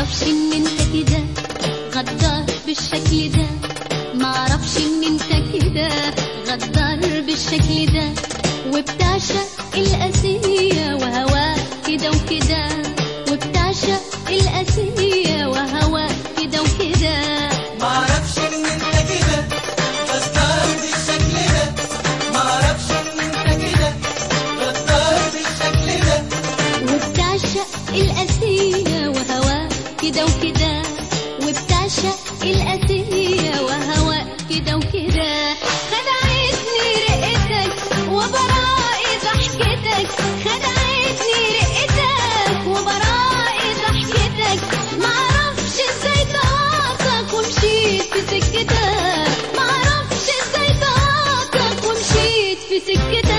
معرفش ان انت كده غدار بالشكل ده معرفش ان انت كده غدار بالشكل ده وبتعشق القاسية وهواك كده وكده وبتعشق القاسية وهواك كده وكده معرفش ان انت كده غدار بالشكل ده معرفش ان انت كده غدار بالشكل ده وبتعشق القاسية وهواك كده وكده وبتعشق القاسية وهواك كده وكده خدعتني رقتك وبرائي ضحكتك خدعتني رقتك وبرائي ضحكتك معرفش ازاي طاقتك ومشيت في سكتك معرفش ازاي طاقتك ومشيت في سكتك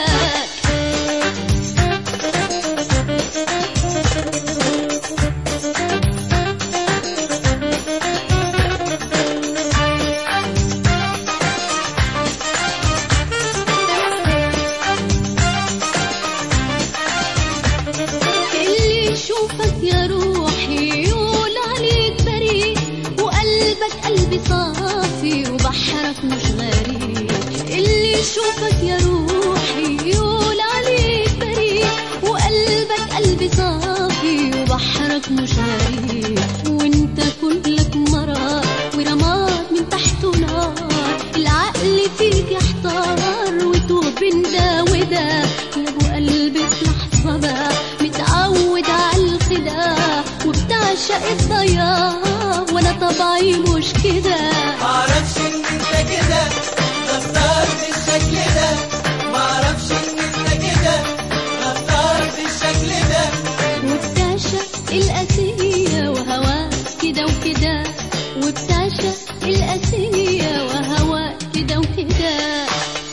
اللي يشوفك يا روحي يقول عليك بريء وقلبك قلبي صافي وبحرك مش غريب اللي يشوفك يا روحي يقول عليك بريء وقلبك قلبي صافي وبحرك مش غريب وانت كلك مرار ورماد من تحته نار العقل فيك يحتار وتوه بين ده وده يا ابو قلبي في لحظه بقى متعود على الخداع وبتعشق الضياع وانا طبعي مش كده معرفش ان انت كده غدار بالشكل ده معرفش ان انت كده غدار بالشكل ده وبتعشق القاسية وهواك كده وكده وبتعشق القاسية وهواك كده وكده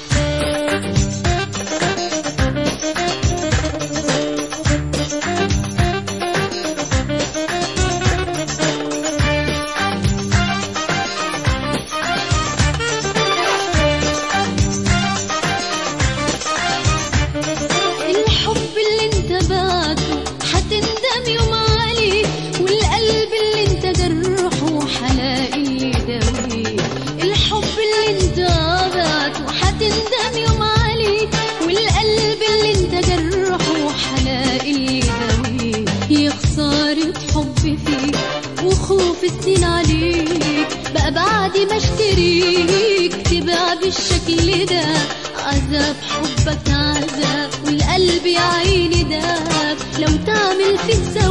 الحب اللي انت بعته هتندم يوم عليه والقلب اللي انت جرحه هلاقي اللي يداويه الحب اللي انت بعته هتندم يوم عليه والقلب اللي انت جرحه هلاقي اللي يداويه يا خسارة حب فيك وخوف السين عليك بقى بعد ما اشتريك تبقى بالشكل ده عذاب حبك عذاب والقلب يا عيني داب لو تعمل في